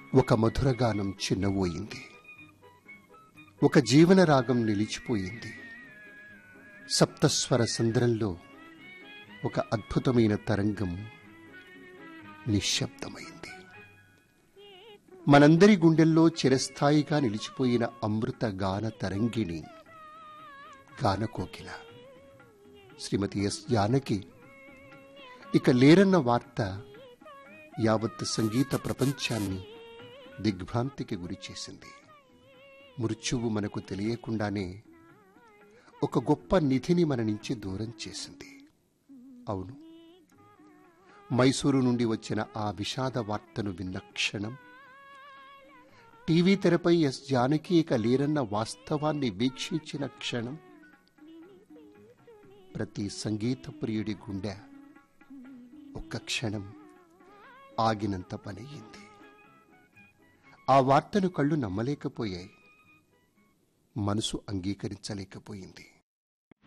ఒక మధురగానం చిన్నబోయింది ఒక జీవన రాగం నిలిచిపోయింది సప్తస్వర సంద్రంలో ఒక అద్భుతమైన తరంగం నిశ్శబ్దమైంది మనందరి గుండెల్లో చిరస్థాయిగా నిలిచిపోయిన అమృత గాన తరంగిణి గానకోకిల శ్రీమతి ఎస్ జానకి ఇక లేరన్న వార్త యావత్ సంగీత ప్రపంచాన్ని దిగ్భ్రాంతికి గురిచేసింది మృత్యువు మనకు తెలియకుండానే ఒక గొప్ప నిధిని మన నుంచి దూరం చేసింది అవును మైసూరు నుండి వచ్చిన ఆ విషాద వార్తను విన్న క్షణం టీవీ తెరపై ఎస్ జానకి ఇక లేరన్న వాస్తవాన్ని వీక్షించిన క్షణం ప్రతి సంగీత ప్రియుడి గుండె ఒక్క క్షణం ఆగినంత పనయ్యింది ఆ వార్తను కళ్ళు నమ్మలేకపోయాయి మనసు అంగీకరించలేకపోయింది